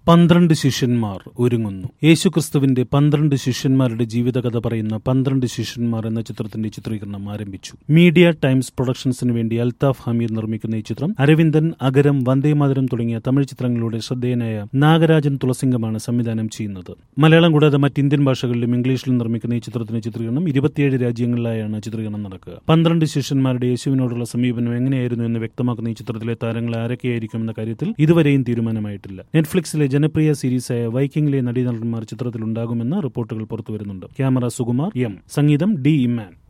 പന്ത്രണ്ട് ശിഷ്യന്മാർ ഒരുങ്ങുന്നു യേശുക്രിസ്തുവിന്റെ പന്ത്രണ്ട് ശിഷ്യന്മാരുടെ ജീവിതകഥ പറയുന്ന പന്ത്രണ്ട് ശിഷ്യന്മാർ എന്ന ചിത്രത്തിന്റെ ചിത്രീകരണം ആരംഭിച്ചു മീഡിയ ടൈംസ് പ്രൊഡക്ഷൻസിന് വേണ്ടി അൽതാഫ് ഹമീദ് നിർമ്മിക്കുന്ന ഈ ചിത്രം അരവിന്ദൻ അഗരം വന്ദേമാതരം തുടങ്ങിയ തമിഴ് ചിത്രങ്ങളിലൂടെ ശ്രദ്ധേയനായ നാഗരാജൻ തുളസിംഗമാണ് സംവിധാനം ചെയ്യുന്നത് മലയാളം കൂടാതെ മറ്റ് ഇന്ത്യൻ ഭാഷകളിലും ഇംഗ്ലീഷിലും നിർമ്മിക്കുന്ന ഈ ചിത്രത്തിന്റെ ചിത്രീകരണം ഇരുപത്തിയേഴ് രാജ്യങ്ങളിലായാണ് ചിത്രീകരണം നടക്കുക പന്ത്രണ്ട് ശിഷ്യന്മാരുടെ യേശുവിനോടുള്ള സമീപനം എങ്ങനെയായിരുന്നു എന്ന് വ്യക്തമാക്കുന്ന ഈ ചിത്രത്തിലെ താരങ്ങൾ ആരൊക്കെയായിരിക്കും എന്ന കാര്യത്തിൽ ഇതുവരെയും തീരുമാനമായിട്ടില്ല നെറ്റ്ഫ്ലിക്സിലെ ജനപ്രിയ സീരീസായ വൈക്കിംഗിലെ നടീനടന്മാർ ചിത്രത്തിലുണ്ടാകുമെന്ന് റിപ്പോർട്ടുകൾ പുറത്തുവരുന്നുണ്ട് ക്യാമറ സുകുമാർ എം സംഗീതം ഡി ഇമാൻ